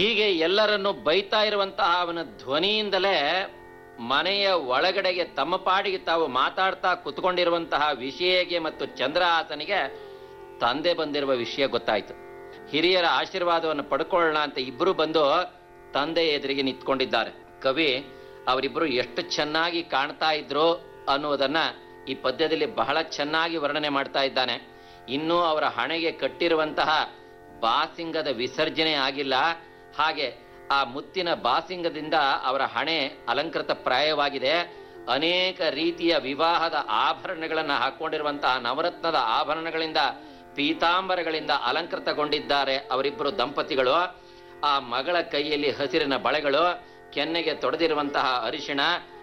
ಹೀಗೆ ಎಲ್ಲರನ್ನು ಬೈತಾ ಇರುವಂತಹ ಅವನ ಧ್ವನಿಯಿಂದಲೇ ಮನೆಯ ಒಳಗಡೆಗೆ ತಮ್ಮ ಪಾಡಿಗೆ ತಾವು ಮಾತಾಡ್ತಾ ಕುತ್ಕೊಂಡಿರುವಂತಹ ವಿಷಯಗೆ ಮತ್ತು ಚಂದ್ರಹಾಸನಿಗೆ ತಂದೆ ಬಂದಿರುವ ವಿಷಯ ಗೊತ್ತಾಯ್ತು ಹಿರಿಯರ ಆಶೀರ್ವಾದವನ್ನು ಪಡ್ಕೊಳ್ಳೋಣ ಅಂತ ಇಬ್ರು ಬಂದು ತಂದೆ ಎದುರಿಗೆ ನಿಂತ್ಕೊಂಡಿದ್ದಾರೆ ಕವಿ ಅವರಿಬ್ರು ಎಷ್ಟು ಚೆನ್ನಾಗಿ ಕಾಣ್ತಾ ಇದ್ರು ಅನ್ನುವುದನ್ನ ಈ ಪದ್ಯದಲ್ಲಿ ಬಹಳ ಚೆನ್ನಾಗಿ ವರ್ಣನೆ ಮಾಡ್ತಾ ಇದ್ದಾನೆ ಇನ್ನೂ ಅವರ ಹಣೆಗೆ ಕಟ್ಟಿರುವಂತಹ ಬಾಸಿಂಗದ ವಿಸರ್ಜನೆ ಆಗಿಲ್ಲ ಹಾಗೆ ಆ ಮುತ್ತಿನ ಬಾಸಿಂಗದಿಂದ ಅವರ ಹಣೆ ಅಲಂಕೃತ ಪ್ರಾಯವಾಗಿದೆ ಅನೇಕ ರೀತಿಯ ವಿವಾಹದ ಆಭರಣಗಳನ್ನು ಹಾಕೊಂಡಿರುವಂತಹ ನವರತ್ನದ ಆಭರಣಗಳಿಂದ ಪೀತಾಂಬರಗಳಿಂದ ಅಲಂಕೃತಗೊಂಡಿದ್ದಾರೆ ಅವರಿಬ್ಬರು ದಂಪತಿಗಳು ಆ ಮಗಳ ಕೈಯಲ್ಲಿ ಹಸಿರಿನ ಬಳೆಗಳು ಕೆನ್ನೆಗೆ ತೊಡೆದಿರುವಂತಹ ಅರಿಶಿಣ